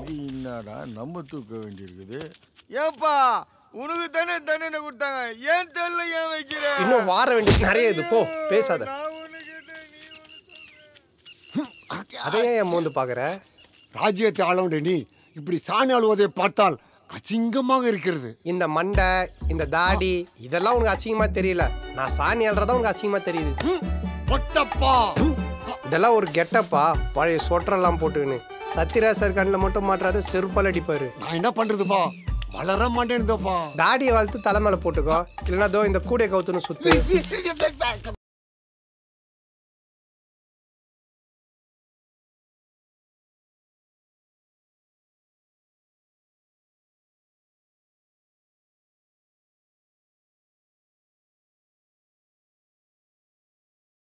இது என்னடா நம்ம தூக்க வேண்டியிருக்குது ஏப்பா உனக்கு தானே தண்டனை கொடுத்தாங்க ஏன் தெரியல ஏன் வைக்கிற இன்னும் வார வேண்டியது நிறைய இது போ பேசாத நான் ஒண்ணு கேட்டேன் நீ ஒண்ணு சொல்ற. அதை ஏன் என் மோந்து பார்க்குற ராஜ்யத்தை ஆளவுண்ட நீ இப்படி சாணி அழுவதை பார்த்தால் அசிங்கமாக இருக்கிறது இந்த மண்டை இந்த தாடி இதெல்லாம் உனக்கு அசிங்கமா தெரியல நான் சாணி அல்றதா உனக்கு அசிங்கமா தெரியுது பொட்டப்பா இதெல்லாம் ஒரு கெட்டப்பா பழைய சொட்டரெல்லாம் போட்டுக்கின்னு சத்யராசர் கண்ணில் மட்டும் மாற்றாத செருப்பால் அடிப்பாரு நான் என்ன பண்றதுப்பா வளர மாட்டேன்தப்பா தாடியை வளர்த்து தலை மேல போட்டுக்கோ இல்லைன்னா தோ இந்த கூடை கவுத்துன்னு சுத்து